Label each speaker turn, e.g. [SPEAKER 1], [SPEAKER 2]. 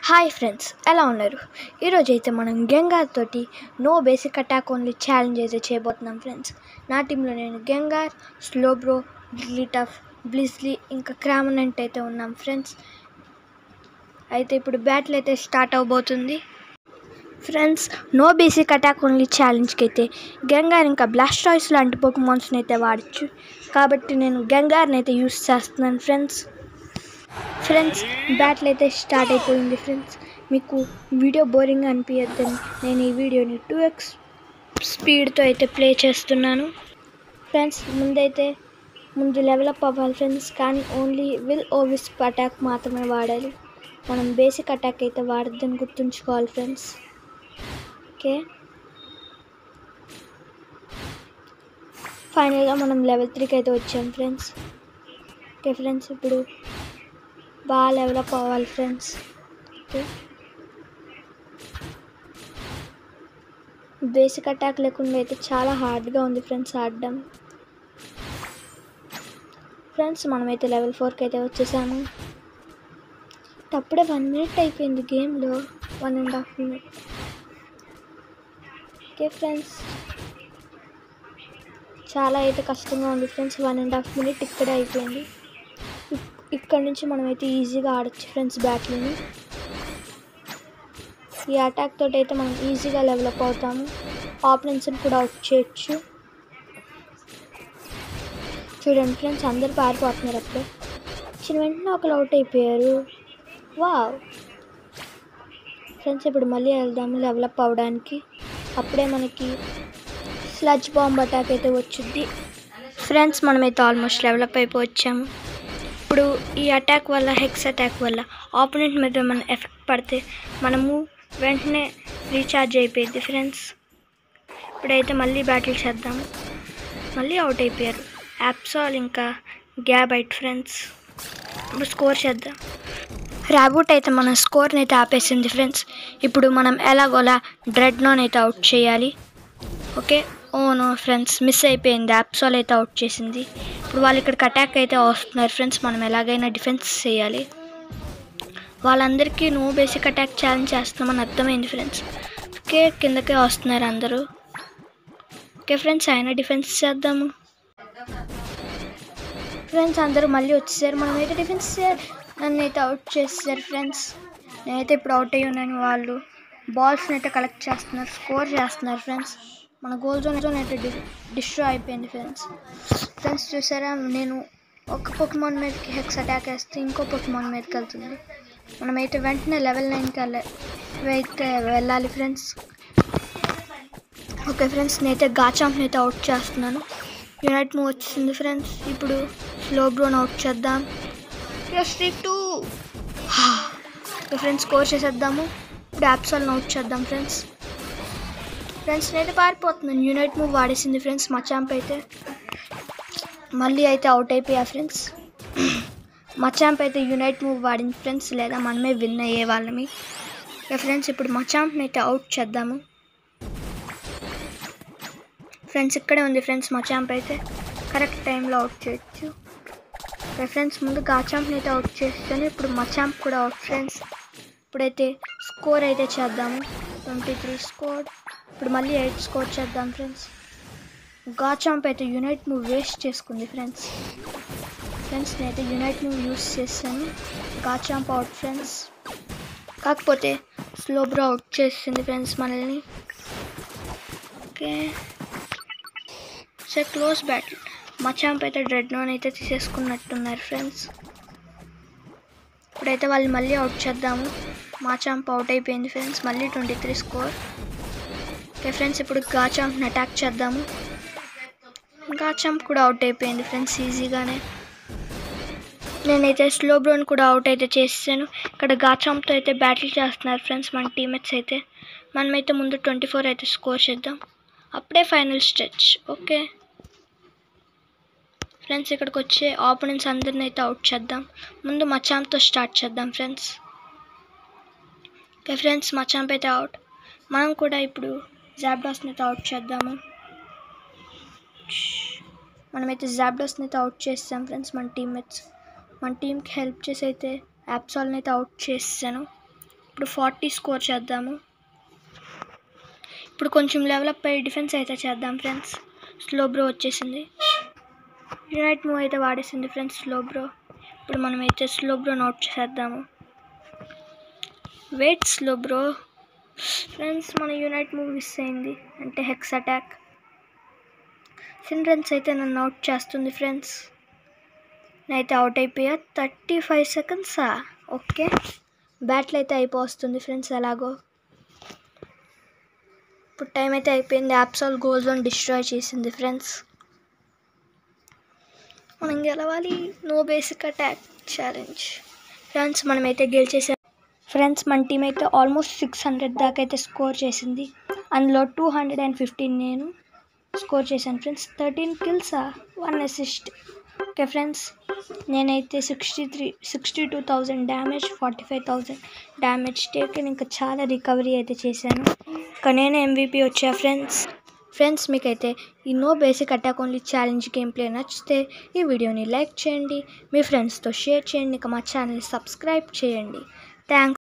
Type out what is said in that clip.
[SPEAKER 1] hi friends ఎలా ఉన్నారు ఈరోజు అయితే మనం గెంగార్ తోటి no basic attack only challenge అయితే చేయబోతున్నాం ఫ్రెండ్స్ నా టీంలో నేను గెంగార్ స్లోబ్రో గ్లిటఫ్ బ్లిజ్లీ ఇంకా క్రామనెంట్ అయితే ఉన్నాం ఫ్రెండ్స్ అయితే ఇప్పుడు బ్యాటిల్ అయితే స్టార్ట్ అవబోతుంది friends no basic attack only ఛాలెంజ్కి అయితే గంగార్ ఇంకా బ్లాస్టాయిస్ లాంటి పోకుమాన్స్ని అయితే వాడచ్చు కాబట్టి నేను గంగార్ని అయితే యూస్ చేస్తున్నాను ఫ్రెండ్స్ ఫ్రెండ్స్ బ్యాటిల్ అయితే స్టార్ట్ అయిపోయింది ఫ్రెండ్స్ మీకు వీడియో బోరింగ్ అనిపించద్దని నేను ఈ వీడియోని టూ ఎక్స్ స్పీడ్తో అయితే ప్లే చేస్తున్నాను ఫ్రెండ్స్ ముందైతే ముందు డెవలప్ అవ్వాలి ఫ్రెండ్స్ కానీ ఓన్లీ విల్ ఓవిస్ అటాక్ మాత్రమే వాడాలి మనం బేసిక్ అటాక్ అయితే వాడద్దని గుర్తుంచుకోవాలి ఫ్రెండ్స్ ఓకే ఫైనల్గా మనం లెవెల్ త్రీకి అయితే వచ్చాం ఫ్రెండ్స్ ఓకే ఫ్రెండ్స్ ఇప్పుడు బాగా డెవలప్ అవ్వాలి ఫ్రెండ్స్ ఓకే బేసిక్ అటాక్ లేకుండా అయితే చాలా హార్డ్గా ఉంది ఫ్రెండ్స్ ఆడడం ఫ్రెండ్స్ మనమైతే లెవెల్ ఫోర్కి అయితే వచ్చేసాము అప్పుడే వన్ మినిట్ అయిపోయింది గేమ్లో one and half minute okay friends చాలా అయితే కష్టంగా ఉంది friends one and half minute ఇక్కడే అయిపోయింది ఇక్కడ నుంచి మనమైతే ఈజీగా ఆడొచ్చు ఫ్రెండ్స్ బ్యాట్లని ఈ అటాక్ తోటి అయితే మనం ఈజీగా డెవలప్ అవుతాము ఆపరెన్స్ని కూడా అవుట్ చేయొచ్చు చూడండి ఫ్రెండ్స్ అందరు పారిపోతున్నారు అప్పుడే చిన్న వెంటనే ఒకరు అవుట్ అయిపోయారు వావ్ ఫ్రెండ్స్ ఇప్పుడు మళ్ళీ వెళ్దాము డెవలప్ అవ్వడానికి అప్పుడే మనకి స్లజ్ బాంబ్ అటాక్ అయితే వచ్చింది ఫ్రెండ్స్ మనమైతే ఆల్మోస్ట్ డెవలప్ అయిపోవచ్చాము ఇప్పుడు ఈ అటాక్ వల్ల హెక్స్ అటాక్ వల్ల ఆపోనెంట్ మీద మన ఎఫెక్ట్ పడితే మనము వెంటనే రీఛార్జ్ అయిపోయింది ఫ్రెండ్స్ ఇప్పుడైతే మళ్ళీ బ్యాటిల్ చేద్దాము మళ్ళీ అవుట్ అయిపోయారు యాప్సాల్ ఇంకా గ్యాబైట్ ఫ్రెండ్స్ ఇప్పుడు స్కోర్ చేద్దాం ర్యాబూట్ అయితే మన స్కోర్ని అయితే ఆపేసింది ఫ్రెండ్స్ ఇప్పుడు మనం ఎలాగోలా డ్రెడ్నోన్ అయితే అవుట్ చేయాలి okay oh no friends miss అయిపోయింది యాప్సాల్ అయితే అవుట్ చేసింది ఇప్పుడు వాళ్ళు ఇక్కడికి అటాక్ అయితే వస్తున్నారు ఫ్రెండ్స్ మనం ఎలాగైనా డిఫెన్స్ చేయాలి వాళ్ళందరికీ నో బేసిక్ అటాక్ ఛాలెంజ్ చేస్తున్నామని అర్థమైంది ఫ్రెండ్స్ ఓకే కిందకే వస్తున్నారు అందరూ ఓకే ఫ్రెండ్స్ అయినా డిఫెన్స్ చేద్దాము ఫ్రెండ్స్ అందరూ మళ్ళీ వచ్చేసారు మనమైతే డిఫెన్స్ నన్ను అయితే అవుట్ చేసేసారు ఫ్రెండ్స్ నేనైతే ఇప్పుడు అవుట్ అయ్యి ఉన్నాను వాళ్ళు బాల్స్ని అయితే కలెక్ట్ చేస్తున్నారు స్కోర్ చేస్తున్నారు ఫ్రెండ్స్ మన గోల్ జోన్ జోన్ అయితే డి డిస్ట్రో అయిపోయింది ఫ్రెండ్స్ ఫ్రెండ్స్ చూసారా నేను ఒక పొకిమాన్ మీదకి హెక్స్ అటాక్ వేస్తే ఇంకో పొకిమాన్ మీదకి వెళ్తుంది మనమైతే వెంటనే లెవెల్ నైన్కి వెళ్ళ అయితే వెళ్ళాలి ఫ్రెండ్స్ ఓకే ఫ్రెండ్స్ నేనైతే గాచాంప్ని అయితే అవుట్ చేస్తున్నాను యునైట్ మూవ్ వచ్చింది ఫ్రెండ్స్ ఇప్పుడు స్లో బ్రోన్ అవుట్ చేద్దాం స్ట్రీక్ టూ ఫ్రెండ్స్ స్కోర్ చేసేద్దాము ఇప్పుడు యాప్సాల్ని అవుట్ చేద్దాం ఫ్రెండ్స్ ఫ్రెండ్స్ నేనైతే పారిపోతున్నాను యునైట్ మూవ్ వాడేసింది ఫ్రెండ్స్ మా చాంప్ అయితే మళ్ళీ అయితే అవుట్ అయిపోయా ఫ్రెండ్స్ మా చాంప్ అయితే యునైట్ మూవ్ వాడింది ఫ్రెండ్స్ లేదా మనమే విన్ అయ్యే వాళ్ళమి ఇక ఫ్రెండ్స్ ఇప్పుడు మా చాంప్ని అయితే అవుట్ చేద్దాము ఫ్రెండ్స్ ఇక్కడే ఉంది ఫ్రెండ్స్ మా చాంప్ అయితే కరెక్ట్ టైంలో అవుట్ చేయొచ్చు ఓకే ఫ్రెండ్స్ ముందు గాచాంప్ని అయితే అవుట్ చేస్తాను ఇప్పుడు మా చాంప్ కూడా అవుట్ ఫ్రెండ్స్ ఇప్పుడైతే స్కోర్ అయితే చేద్దాము ట్వంటీ త్రీ స్కోర్ ఇప్పుడు మళ్ళీ ఎయిట్ స్కోర్ చేద్దాం ఫ్రెండ్స్ గాచాంప్ అయితే యునైట్ మూవ్ వేస్ట్ చేసుకుంది ఫ్రెండ్స్ ఫ్రెండ్స్ నేనైతే యునైట్ మూవ్ యూస్ చేశాను గాచాంప్ అవుట్ ఫ్రెండ్స్ కాకపోతే స్లోబ్రో అవుట్ చేసింది ఫ్రెండ్స్ మనల్ని okay so close battle Machamp అయితే రెడ్ నోన్ అయితే తీసేసుకున్నట్టున్నారు ఫ్రెండ్స్ ఇప్పుడైతే వాళ్ళు మళ్ళీ అవుట్ చేద్దాము మా చాంప్ అవుట్ అయిపోయింది ఫ్రెండ్స్ మళ్ళీ twenty three score okay friends ఇప్పుడు గా చాంప్ని అటాక్ చేద్దాము గా చాంప్ కూడా అవుట్ అయిపోయింది ఫ్రెండ్స్ ఈజీగానే నేనైతే స్లో బ్రోన్ కూడా అవుట్ అయితే చేసాను ఇక్కడ గాచాంప్తో అయితే బ్యాటిల్ చేస్తున్నారు ఫ్రెండ్స్ మన టీమేట్స్ అయితే మనమైతే ముందు ట్వంటీ ఫోర్ అయితే స్కోర్ చేద్దాం అప్పుడే ఫైనల్ స్టెచ్ ఓకే ఫ్రెండ్స్ ఇక్కడికి వచ్చే ఆపోనెంట్స్ అందరిని అయితే అవుట్ చేద్దాం ముందు మచాంప్తో స్టార్ట్ చేద్దాం ఫ్రెండ్స్ ఓకే ఫ్రెండ్స్ మచాంప్ అయితే అవుట్ మనం కూడా ఇప్పుడు జాబ్డాస్ని అయితే అవుట్ చేద్దాము మనమైతే జాబ్డాస్ని అయితే అవుట్ చేస్తాం ఫ్రెండ్స్ మన టీమ్మేట్స్ మన టీంకి హెల్ప్ చేసి అయితే యాప్సాల్ని అయితే అవుట్ చేసాను ఇప్పుడు ఫార్టీ స్కోర్ చేద్దాము ఇప్పుడు కొంచెం డెవలప్ అయ్యి డిఫెన్స్ అయితే చేద్దాం ఫ్రెండ్స్ స్లో బ్రో వచ్చేసింది యునైట్ మూవ్ అయితే వాడేసింది ఫ్రెండ్స్ స్లో బ్రో ఇప్పుడు మనం అయితే స్లో బ్రో నోట్ చేద్దాము వెయిట్ స్లో బ్రో ఫ్రెండ్స్ మన యునైట్ మూవ్ మిస్ అయింది అంటే హెక్స్ అటాక్ సిన్రన్స్ అయితే నన్ను అవుట్ చేస్తుంది ఫ్రెండ్స్ నేనైతే అవుట్ అయిపోయా థర్టీ ఫైవ్ సెకండ్సా ఓకే బ్యాట్లు అయితే అయిపోతుంది ఫ్రెండ్స్ ఎలాగో ఇప్పుడు టైం అయితే అయిపోయింది యాప్సాల్ గోల్ జోన్ డిస్ట్రాయ్ చేసింది ఫ్రెండ్స్ మనం గెలవాలి no basic attack challenge friends మనమైతే గెలిచేసాం ఫ్రెండ్స్ మన టీం అయితే ఆల్మోస్ట్ సిక్స్ హండ్రెడ్ దాకా అయితే స్కోర్ చేసింది అందులో టూ హండ్రెడ్ అండ్ ఫిఫ్టీన్ నేను స్కోర్ చేశాను ఫ్రెండ్స్ థర్టీన్ కిల్సా వన్ అసిస్ట్ ఓకే ఫ్రెండ్స్ నేనైతే sixty three sixty two thousand damage forty five thousand damage taken ఇంకా చాలా రికవరీ అయితే చేశాను ఇంకా నేను ఎంవీపీ వచ్చా ఫ్రెండ్స్ ఫ్రెండ్స్ మీకైతే ఈ no basic attack only challenge game play నచ్చితే ఈ వీడియోని లైక్ చేయండి మీ ఫ్రెండ్స్తో షేర్ చేయండి ఇంకా మా ఛానల్ని సబ్స్క్రైబ్ చేయండి థ్యాంక్స్